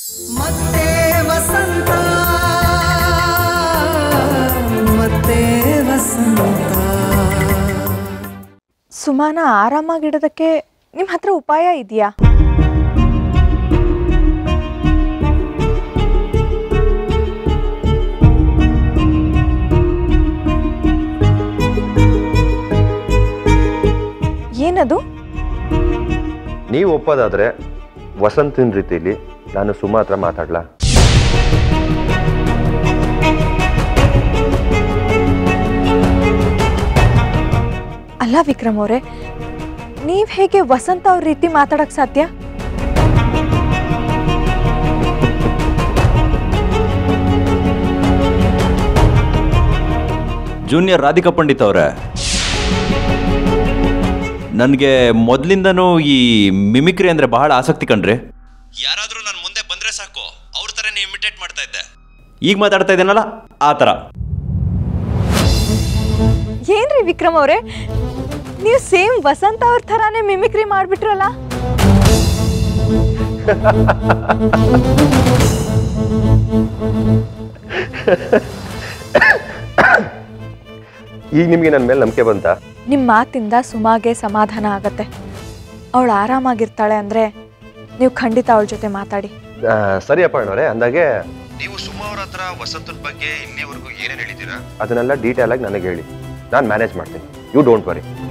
ಮತ್ತೆ ವಸಂತ ಮತ್ತೆ ವಸಂತ ಸುಮಾನ ಆರಾಮಾಗಿಡೋದಕ್ಕೆ ನಿಮ್ಮ ಹತ್ರ ಉಪಾಯ ಇದೆಯಾ ಏನದು ನೀವು ಒಪ್ಪೋದಾದ್ರೆ ವಸಂತಿನ ರೀತಿಲಿ ನಾನು ಸುಮಾ ಹತ್ರ ಮಾತಾಡ್ಲಾ ಅಲ್ಲ ವಿಕ್ರಮ್ ಅವರೇ ನೀವು ಹೇಗೆ ವಸಂತ ಅವ್ರ ರೀತಿ ಮಾತಾಡಕ್ ಸಾಧ್ಯ ಜೂನಿಯರ್ ರಾಧಿಕಾ ಪಂಡಿತ್ ಅವರೇ ನನಗೆ ಮೊದಲಿಂದನೂ ಈ ಮಿಮಿಕ್ರಿ ಅಂದರೆ ಬಹಳ ಆಸಕ್ತಿ ಕಣ್ರಿ ಯಾರಾದರೂ ನಾನು ಮುಂದೆ ಬಂದರೆ ಸಾಕು ಅವ್ರ ಥರನೇ ಇಮಿಟೇಟ್ ಮಾಡ್ತಾ ಇದ್ದೆ ಈಗ ಮಾತಾಡ್ತಾ ಇದ್ದೇನಲ್ಲ ಆ ಥರ ಏನ್ರಿ ವಿಕ್ರಮ್ ಅವರೇ ನೀವು ಸೇಮ್ ವಸಂತ ಅವ್ರ ಥರಾನೇ ಮಿಮಿಕ್ರಿ ಮಾಡಿಬಿಟ್ರಲ್ಲ ಈಗ ನಿಮಗೆ ನನ್ನ ಮೇಲೆ ನಂಬಿಕೆ ಬಂತಾ ನಿಮ್ಮ ಮಾತಿಂದ ಸುಮಾಗೆ ಸಮಾಧಾನ ಆಗತ್ತೆ ಅವಳು ಆರಾಮಾಗಿರ್ತಾಳೆ ಅಂದರೆ ನೀವು ಖಂಡಿತ ಅವಳ ಜೊತೆ ಮಾತಾಡಿ ಆ, ಸರಿ ಅಪ್ಪಣ್ಣವ್ರೆ ಅಂದಾಗೆ ನೀವು ಸುಮಾ ಅವ್ರ ಹತ್ರ ವಸಂತನ ಬಗ್ಗೆ ಇಲ್ಲಿವರೆಗೂ ಏನೇನು ಹೇಳಿದ್ದೀರಾ ಅದನ್ನೆಲ್ಲ ಡೀಟೇಲ್ ಆಗಿ ನನಗೆ ಹೇಳಿ ನಾನು ಮ್ಯಾನೇಜ್ ಮಾಡ್ತೀನಿ ಯು ಡೋಂಟ್ ವರಿ